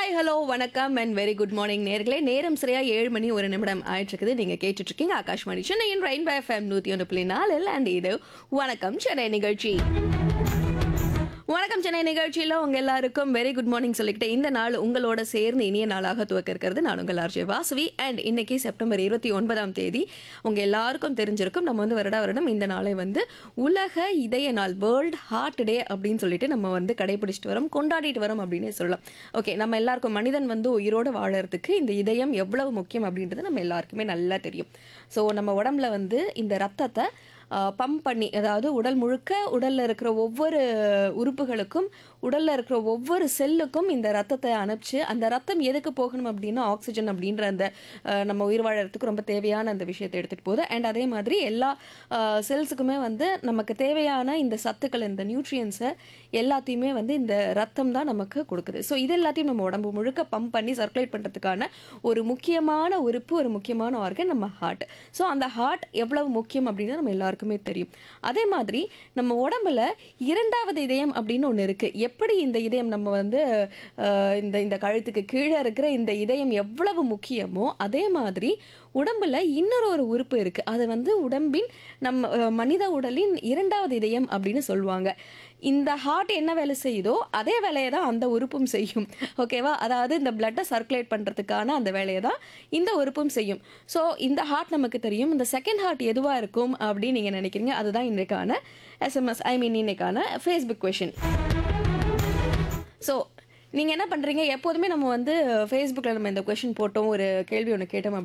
hi hello வணக்கம் and very good morning நேர்களே நேரம் சரியா ஏழு மணி ஒரு நிமிடம் ஆயிட்டு இருக்குது நீங்க கேட்டுட்டு இருக்கீங்க ஆகாஷ்வாணி சென்னையின் ரெயின்போ எஃப்எம் நூத்தி ஒன்று புள்ளி நாலில் அண்ட் இது வணக்கம் சென்னை நிகழ்ச்சி வணக்கம் சென்னை நிகழ்ச்சியில் உங்க எல்லாருக்கும் வெரி குட் மார்னிங் சொல்லிக்கிட்டு இந்த நாள் உங்களோட சேர்ந்து இனிய நாளாக துவக்க இருக்கிறது நான் உங்கள் ஆர்ஜே வாசவி அண்ட் இன்னைக்கு செப்டம்பர் இருபத்தி ஒன்பதாம் தேதி உங்க எல்லாருக்கும் தெரிஞ்சிருக்கும் நம்ம வந்து வருடா வருடம் இந்த நாளை வந்து உலக இதய நாள் வேர்ல்ட் ஹார்ட் டே அப்படின்னு சொல்லிட்டு நம்ம வந்து கடைபிடிச்சிட்டு வரோம் கொண்டாடிட்டு வரோம் அப்படின்னு சொல்லலாம் ஓகே நம்ம எல்லாருக்கும் மனிதன் வந்து உயிரோடு வாழறதுக்கு இந்த இதயம் எவ்வளவு முக்கியம் அப்படின்றது நம்ம எல்லாருக்குமே நல்லா தெரியும் ஸோ நம்ம உடம்புல வந்து இந்த ரத்தத்தை பம்ப் பண்ணி அதாவது உடல் முழுக்க உடல்ல இருக்கிற ஒவ்வொரு உறுப்புகளுக்கும் உடல்ல இருக்கிற ஒவ்வொரு செல்லுக்கும் இந்த ரத்தத்தை அனுப்பிச்சு அந்த ரத்தம் எதுக்கு போகணும் அப்படின்னா ஆக்சிஜன் அப்படின்ற அந்த அஹ், நம்ம உயிர் வாழறதுக்கு ரொம்ப தேவையான அந்த விஷயத்தை எடுத்துட்டு போகுது அண்ட் அதே மாதிரி எல்லா செல்ஸுக்குமே வந்து நமக்கு தேவையான இந்த சத்துக்கள் இந்த நியூட்ரியன்ஸை எல்லாத்தையுமே வந்து இந்த ரத்தம் தான் நமக்கு கொடுக்குது ஸோ இது எல்லாத்தையும் நம்ம உடம்பு முழுக்க பம்ப் பண்ணி சர்க்குலேட் பண்ணுறதுக்கான ஒரு முக்கியமான உறுப்பு ஒரு முக்கியமான ஆர்கன் நம்ம ஹார்ட் ஸோ அந்த ஹார்ட் எவ்வளவு முக்கியம் அப்படின்னு நம்ம எல்லாருக்குமே தெரியும் அதே மாதிரி நம்ம உடம்புல இரண்டாவது இதயம் அப்படின்னு ஒன்று இருக்குது எப்படி இந்த இதயம் நம்ம வந்து அஹ், இந்த இந்த கழுத்துக்கு கீழே இருக்கிற இந்த இதயம் எவ்வளவு முக்கியமோ அதே மாதிரி உடம்புல இன்னொரு ஒரு உறுப்பு இருக்கு அது வந்து உடம்பின் நம்ம அஹ், மனித உடலின் இரண்டாவது இதயம் அப்படின்னு சொல்லுவாங்க இந்த ஹார்ட் என்ன வேலை செய்யுதோ அதே வேலையை தான் அந்த உறுப்பும் செய்யும் ஓகேவா அதாவது இந்த பிளட்டை சர்க்குலேட் பண்ணுறதுக்கான அந்த வேலையை தான் இந்த உறுப்பும் செய்யும் ஸோ இந்த ஹார்ட் நமக்கு தெரியும் இந்த செகண்ட் ஹார்ட் எதுவாக இருக்கும் அப்படின்னு நீங்கள் நினைக்கிறீங்க அதுதான் இன்றைக்கான எஸ்எம்எஸ் ஐ மீன் இன்னைக்கான ஃபேஸ்புக் கொஷின் ஸோ நீங்கள் என்ன பண்ணுறீங்க எப்போதுமே நம்ம வந்து ஃபேஸ்புக்கில் நம்ம இந்த கொஷின் போட்டோம் ஒரு கேள்வி ஒன்று கேட்டோம்